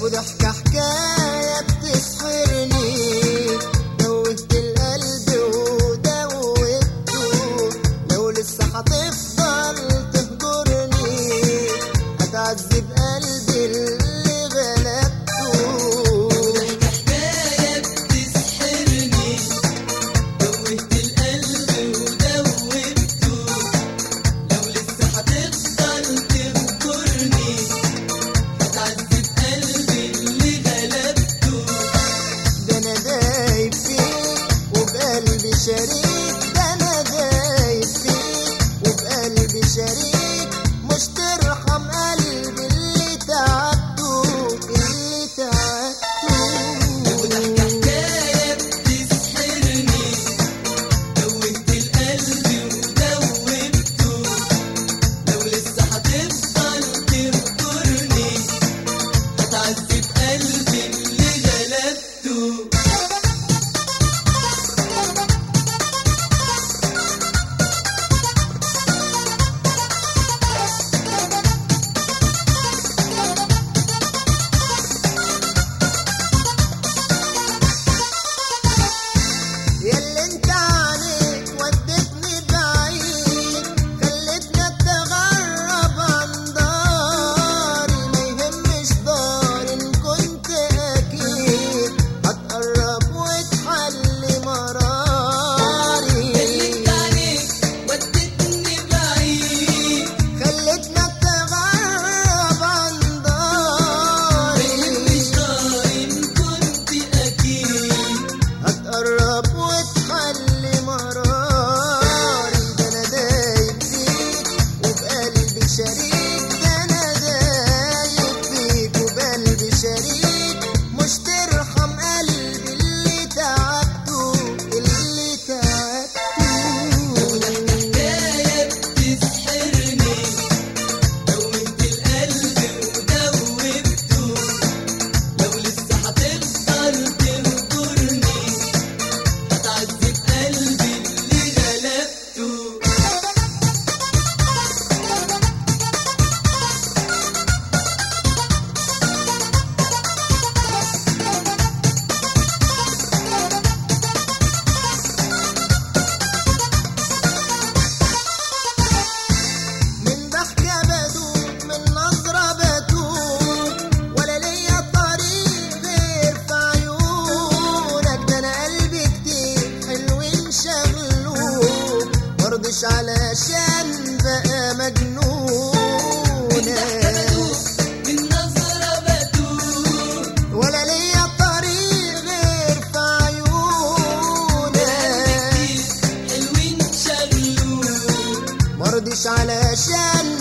وضحكة حكاية بتسحرني دوهت القلب ودوبته لو لسه هتفضل تهجرني هتعذب قلبي اللي غلبته حكاية بتسحرني دوهت القلب ودوبته لو لسه هتفضل تذكرني هتعذب قلبي اللي غلبته ده انا دايب فيك وبقلبي شريك ده انا دايب فيك وبقلبي شريك مش ترحم قلبي اللي تعبته اللي تعبته حكاية بتسحرني دوهت القلب ودوبته لو لسه هتفضل تذكرني هتعذب قلبي اللي غلبته ياللي انت عليك ودتني بعيد خلتني اتغرب عن داري ما يهمش داري ان كنت اكيد هتقرب وتحلي مراري اللي عليك ودتني بعيد خلتني اتغرب عن داري مش داري إن كنت أكيد هتقرب وتحلي مراري ده انا دايب فيك وبقلبي شريك ده انا دايب فيك وبقلبي شريك مش ترحم قلبي اللي تعبته اللي تعبته حكاية بتسحرني دوبت القلب ودوبته لو لسه هتفضل تذكرني هتعذب قلبي اللي غلبته من ضحكة بدوب من نظرة بتوب ولا ليا طريق غير في عيونك ده أنا قلبي كتير حلوين شغلوك مرضش علشان بقى مجنونك من نظرة بدوب ولا ليا طريق غير في عيونك حلوين شغلوك مرضش علشان